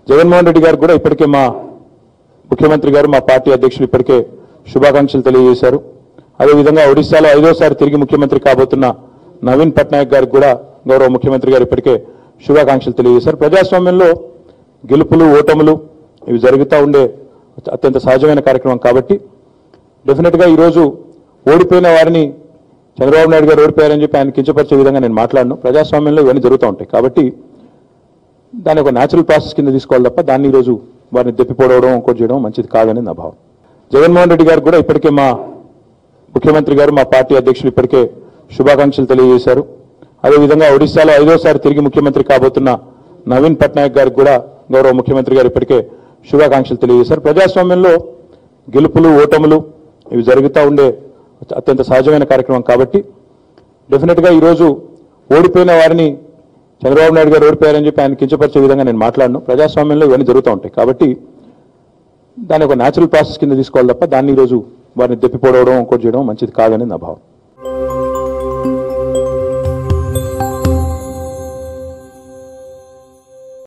జగన్మోహన్ రెడ్డి గారు కూడా ఇప్పటికే మా ముఖ్యమంత్రి గారు మా పార్టీ అధ్యక్షులు ఇప్పటికే శుభాకాంక్షలు తెలియజేశారు అదేవిధంగా ఒడిశాలో ఐదోసారి తిరిగి ముఖ్యమంత్రి కాబోతున్న నవీన్ పట్నాయక్ గారికి కూడా గౌరవ ముఖ్యమంత్రి గారు ఇప్పటికే శుభాకాంక్షలు తెలియజేశారు ప్రజాస్వామ్యంలో గెలుపులు ఓటములు ఇవి జరుగుతూ ఉండే అత్యంత సహజమైన కార్యక్రమం కాబట్టి డెఫినెట్గా ఈరోజు ఓడిపోయిన వారిని చంద్రబాబు నాయుడు గారు ఓడిపోయారని చెప్పి ఆయన కించపరిచే విధంగా నేను మాట్లాడను ప్రజాస్వామ్యంలో ఇవన్నీ జరుగుతూ ఉంటాయి కాబట్టి దాని ఒక న్యాచురల్ ప్రాసెస్ కింద తీసుకోవాలి తప్ప దాన్ని ఈరోజు వారిని దెప్పిపోవడం ఇంకోటి చేయడం మంచిది కాదని నా భావం జగన్మోహన్ రెడ్డి గారు కూడా ఇప్పటికే మా ముఖ్యమంత్రి గారు మా పార్టీ అధ్యక్షులు ఇప్పటికే శుభాకాంక్షలు తెలియజేశారు అదేవిధంగా ఒడిశాలో ఐదోసారి తిరిగి ముఖ్యమంత్రి కాబోతున్న నవీన్ పట్నాయక్ గారికి కూడా గౌరవ ముఖ్యమంత్రి గారు ఇప్పటికే శుభాకాంక్షలు తెలియజేశారు ప్రజాస్వామ్యంలో గెలుపులు ఓటములు ఇవి జరుగుతూ ఉండే అత్యంత సహజమైన కార్యక్రమం కాబట్టి డెఫినెట్గా ఈరోజు ఓడిపోయిన వారిని చంద్రబాబు నాయుడు గారు ఓడిపోయారని చెప్పి ఆయన కించపరిచే విధంగా నేను మాట్లాడను ప్రజాస్వామ్యంలో ఇవన్నీ జరుగుతూ ఉంటాయి కాబట్టి దాని ఒక న్యాచురల్ ప్రాసెస్ కింద తీసుకోవాలి తప్ప దాన్ని ఈరోజు వారిని దెప్పిపోవడం ఇంకోటి చేయడం మంచిది కాదని నా భావం